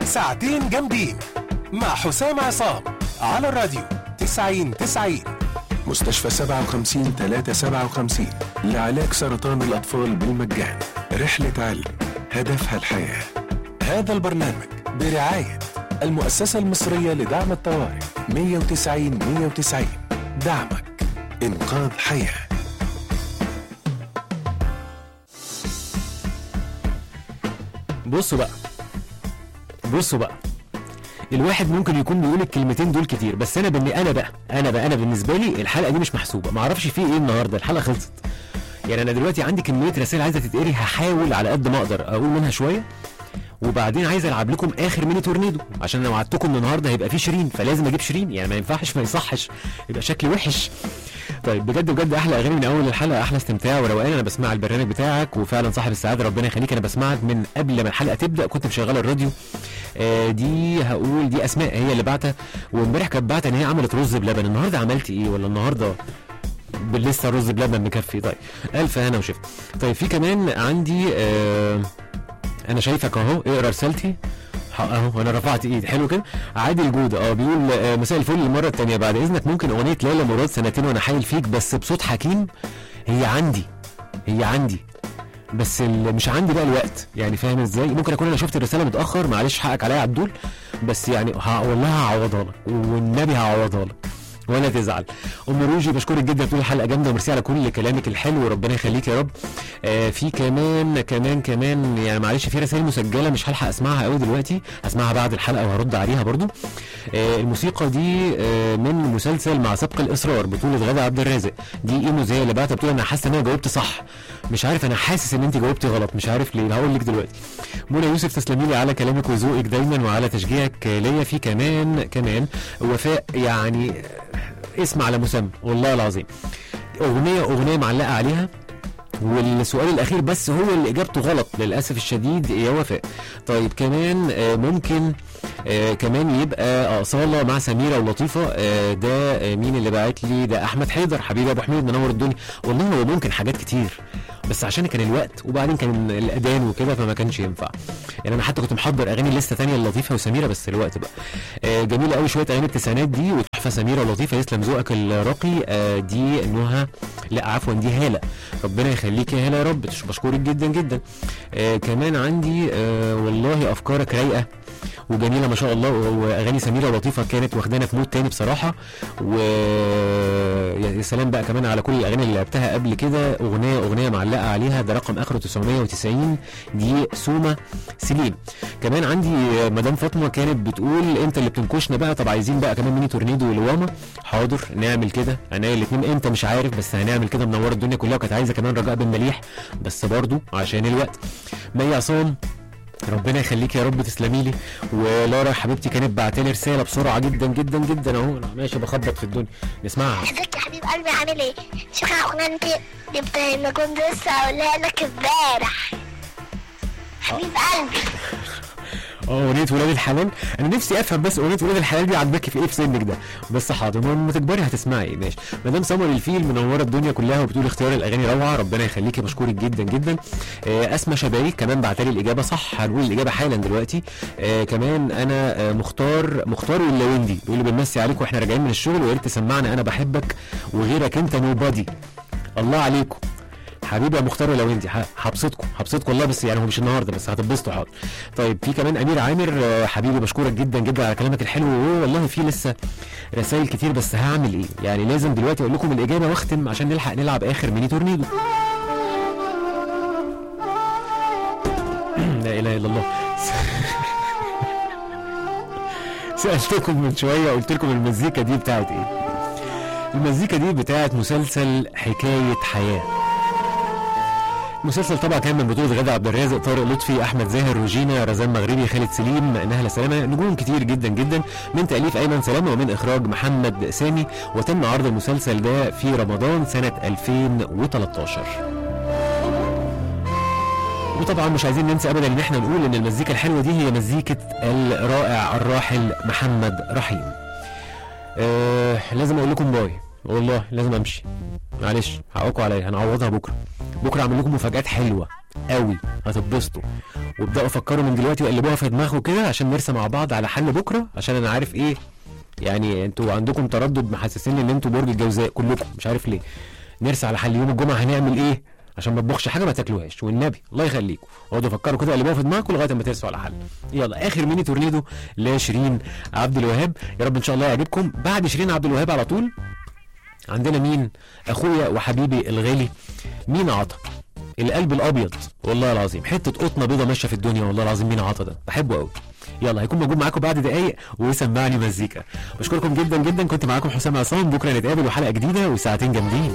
ساعتين جامدين مع حسام عصام على الراديو 90 90 مستشفى 57 357 لعلاج سرطان الأطفال بالمجان رحلة علم هدفها الحياة هذا البرنامج برعاية المؤسسة المصرية لدعم الطوارئ 190 190 دعمك إنقاذ حياه بصوا بقى بصوا بقى الواحد ممكن يكون بيقول الكلمتين دول كتير بس انا بني انا بقى انا بقى انا بالنسبه لي الحلقه دي مش محسوبه ما اعرفش في ايه النهارده الحلقه خلصت يعني انا دلوقتي عندي كميه رسائل عايزه تتقري هحاول على قد ما اقدر اقول منها شويه وبعدين عايز العب لكم اخر ميني تورنيدو عشان انا وعدتكم ان النهارده هيبقى فيه شيرين فلازم اجيب شيرين يعني ما ينفعش ما يصحش يبقى شكلي وحش طيب بجد بجد احلى اغاني من اول الحلقه احلى استمتاع وروقان انا بسمع البرنامج بتاعك وفعلا صاحب السعاده ربنا يخليك انا بسمعك من قبل ما الحلقه تبدا كنت مشغله الراديو آه دي هقول دي اسماء هي اللي بعتها وامبارح كانت بعتة ان هي عملت رز بلبن النهارده عملت ايه ولا النهارده لسه رز بلبن مكفي طيب الف هنا وشفا طيب في كمان عندي آه انا شايفك اهو اقرا رسالتي ح- اهو انا رفعت ايدي حلو كده عادل جوده اه بيقول آه، مساء الفل المره الثانيه بعد اذنك ممكن اغنيه ليلى مراد سنتين وانا حايل فيك بس بصوت حكيم هي عندي هي عندي بس ال- مش عندي بقى الوقت يعني فاهم ازاي ممكن اكون انا شفت الرساله متاخر معلش حقك عليا يا عبدول بس يعني ه- والله هعوضها لك والنبي هعوضها لك ولا تزعل ام روجي بشكرك جدا طول الحلقه جامده وميرسي على كل كلامك الحلو وربنا يخليك يا رب آه في كمان كمان كمان يعني معلش في رسائل مسجله مش هلحق اسمعها قوي دلوقتي هسمعها بعد الحلقه وهرد عليها برضو آه الموسيقى دي آه من مسلسل مع سبق الاصرار بطوله غادة عبد الرازق دي ايمو زي اللي بعتها بتقول انا حاسه ان انا جاوبت صح مش عارف انا حاسس ان انت جاوبتي غلط مش عارف ليه هقول لك دلوقتي منى يوسف تسلمي لي على كلامك وذوقك دايما وعلى تشجيعك ليا في كمان كمان وفاء يعني اسم على مسمى والله العظيم اغنيه اغنيه معلقه عليها والسؤال الاخير بس هو اللي اجابته غلط للاسف الشديد يا وفاء طيب كمان آه، ممكن آه كمان يبقى اصاله مع سميره ولطيفه آه ده آه مين اللي بعت لي ده احمد حيدر حبيبي ابو حميد منور الدنيا والله هو ممكن حاجات كتير بس عشان كان الوقت وبعدين كان الاذان وكده فما كانش ينفع يعني انا حتى كنت محضر اغاني لسه تانية لطيفه وسميره بس الوقت بقى آه جميله قوي شويه اغاني التسعينات دي وتحفه سميره ولطيفه يسلم ذوقك الراقي آه دي نهى لا عفوا دي هاله ربنا يخليك يا هاله يا رب بشكرك جدا جدا آه كمان عندي آه والله افكارك رايقه وجميله ما شاء الله واغاني سميره ولطيفه كانت واخدانا في مود تاني بصراحه و يا سلام بقى كمان على كل الاغاني اللي لعبتها قبل كده اغنيه اغنيه معلقه عليها ده رقم اخره 990 دي سوما سليم كمان عندي مدام فاطمه كانت بتقول انت اللي بتنكشنا بقى طب عايزين بقى كمان ميني تورنيدو ولواما حاضر نعمل كده انا الاثنين انت مش عارف بس هنعمل كده منور الدنيا كلها وكانت عايزه كمان رجاء بن مليح بس برضو عشان الوقت مي عصام ربنا يخليك يا رب تسلمي لي ولارا حبيبتي كانت بعتلي رساله بسرعه جدا جدا جدا اهو أنا ماشي بخبط في الدنيا نسمعها ازيك يا حبيب قلبي عامل ايه؟ شكرا على الاغنيه انت جبت ما كنت لسه هقولها لك امبارح حبيب قلبي اه اغنيه ولاد الحلال انا نفسي افهم بس اغنيه ولاد الحلال دي عاجباكي في ايه في سنك ده بس حاضر ما- لما تكبري هتسمعي ماشي مدام سمر الفيل منوره الدنيا كلها وبتقول اختيار الاغاني روعه ربنا يخليكي بشكرك جدا جدا آه اسماء شبابيك كمان بعتلي الاجابه صح هنقول الاجابه حالا دلوقتي آه كمان انا آه مختار مختار واللويندي بيقول لي بنمسي عليك واحنا راجعين من الشغل ويا ريت تسمعنا انا بحبك وغيرك انت نو بادي الله عليكم حبيبي يا مختار لو انت هبسطكم هبسطكم والله بس يعني هو مش النهارده بس هتتبسطوا حاضر طيب في كمان امير عامر آه، حبيبي بشكرك جدا جدا على كلامك الحلو وهو والله في لسه رسائل كتير بس هعمل ايه يعني لازم دلوقتي اقول لكم الاجابه واختم عشان نلحق نلعب اخر ميني تورنيدو لا اله الا الله سالتكم من شويه قلت لكم المزيكا دي بتاعت ايه المزيكا دي بتاعت مسلسل حكايه حياه المسلسل طبعا كان من بطولة غادة عبد الرازق طارق لطفي أحمد زاهر روجينا رزان مغربي خالد سليم نهلة سلامة نجوم كتير جدا جدا من تأليف أيمن سلامة ومن إخراج محمد سامي وتم عرض المسلسل ده في رمضان سنة 2013 وطبعا مش عايزين ننسى ابدا ان احنا نقول ان المزيكا الحلوه دي هي مزيكه الرائع الراحل محمد رحيم آه لازم اقول لكم باي والله لازم امشي معلش حقكم عليا هنعوضها بكره بكره اعمل لكم مفاجات حلوه قوي هتتبسطوا وابداوا فكروا من دلوقتي وقلبوها في دماغكم كده عشان نرسم مع بعض على حل بكره عشان انا عارف ايه يعني انتوا عندكم تردد محسسين ان انتوا برج الجوزاء كلكم مش عارف ليه نرسى على حل يوم الجمعه هنعمل ايه عشان ما تطبخش حاجه ما تاكلوهاش والنبي الله يخليكم اقعدوا فكروا كده قلبوها في دماغكم لغايه ما ترسوا على حل يلا اخر ميني تورنيدو لشيرين عبد الوهاب يا رب ان شاء الله يعجبكم بعد شيرين عبد الوهاب على طول عندنا مين اخويا وحبيبي الغالي مين عطا القلب الابيض والله العظيم حته قطنه بيضه ماشيه في الدنيا والله العظيم مين عطا ده بحبه قوي يلا هيكون موجود معاكم بعد دقايق وسمعني مزيكا بشكركم جدا جدا كنت معاكم حسام عصام بكره نتقابل وحلقه جديده وساعتين جامدين